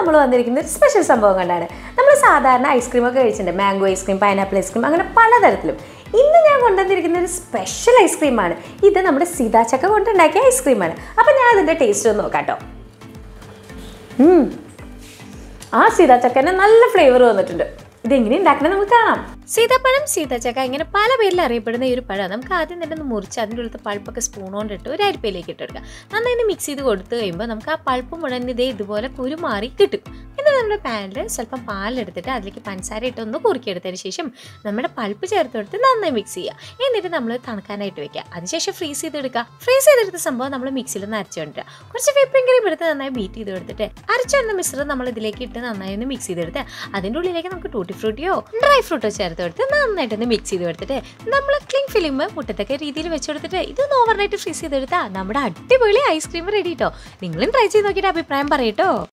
നമ്മൾ വന്നിരിക്കുന്ന ഒരു സ്പെഷ്യൽ സംഭവം കണ്ടാണ് നമ്മൾ സാധാരണ ഐസ്ക്രീം ഒക്കെ കഴിച്ചിട്ടുണ്ട് മാംഗോ ഐസ്ക്രീം പൈനാപ്പിൾ ഐസ്ക്രീം അങ്ങനെ പലതരത്തിലും ഇന്ന് ഞാൻ കൊണ്ടുവന്നിരിക്കുന്ന ഒരു സ്പെഷ്യൽ ഐസ്ക്രീമാണ് ഇത് നമ്മുടെ സീതാച്ചക്ക കൊണ്ടുണ്ടാക്കിയ ഐസ്ക്രീമാണ് അപ്പം ഞാൻ അതിൻ്റെ ടേസ്റ്റ് ഒന്ന് നോക്കാം കേട്ടോ ഉം. ആ സീതാച്ചക്കന് നല്ല ഫ്ലേവർ വന്നിട്ടുണ്ട് ഇതെങ്ങനെ ഉണ്ടാക്കണം നമുക്ക് കാണാം സീതാപ്പഴം സീതാച്ചക്ക ഇങ്ങനെ പല പേരിൽ അറിയപ്പെടുന്ന ഈ ഒരു പഴം നമുക്ക് ആദ്യം തന്നെ ഒന്ന് മുറിച്ച് അതിൻ്റെ ഉള്ളത്തെ പൾപ്പൊക്കെ സ്പൂൺ കൊണ്ടിട്ട് ഒരു അരിപ്പയിലേക്ക് ഇട്ടെടുക്കാം നന്നായി മിക്സ് ചെയ്ത് കൊടുത്തു കഴിയുമ്പോൾ നമുക്ക് ആ പൾപ്പ് മുടങ്ങി ഇതേ ഇതുപോലെ കുരുമാറി കിട്ടും പിന്നെ നമ്മുടെ പാനിൽ സ്വല്പം പാലെടുത്തിട്ട് അതിലേക്ക് പഞ്ചസാര ഇട്ട് ഒന്ന് കുറുക്കിയെടുത്തതിന് ശേഷം നമ്മുടെ പൾപ്പ് ചേർത്ത് കൊടുത്ത് നന്നായി മിക്സ് ചെയ്യുക എന്നിട്ട് നമ്മൾ തണുക്കാനായിട്ട് വെക്കുക അതിനുശേഷം ഫ്രീസ് ചെയ്തെടുക്കുക ഫ്രീസ് ചെയ്തെടുത്ത സംഭവം നമ്മൾ മിക്സിയിൽ ഒന്ന് അരച്ചു കൊണ്ടുവരിക കുറച്ച് whipping cream എടുത്ത് നന്നായി ബീറ്റ് ചെയ്ത് കൊടുത്തിട്ട് അരച്ചു വന്ന മിശ്രം നമ്മൾ ഇതിലേക്ക് ഇട്ട് നന്നായി ഒന്ന് മിക്സ് ചെയ്തെടുത്ത് അതിൻ്റെ ഉള്ളിലേക്ക് നമുക്ക് ടൂട്ടി ഫ്രൂട്ടിയോ ഡ്രൈ ഫ്രൂട്ടോ ചേർത്ത് കൊടുത്ത് നന്നായിട്ടൊന്ന് മിക്സ് ചെയ്ത് കൊടുത്തിട്ട് നമ്മൾ ക്ലിങ് ഫിലിം മുട്ടത്തൊക്കെ രീതിയിൽ വെച്ച് കൊടുത്തിട്ട് ഇതൊന്ന് ഓവർനൈറ്റ് ഫ്രീസ് ചെയ്തെടുത്താൽ നമ്മുടെ അടിപൊളി ഐസ്ക്രീം റെഡി കേട്ടോ നിങ്ങളും ട്രൈ ചെയ്ത് നോക്കിയിട്ട് അഭിപ്രായം പറയട്ടോ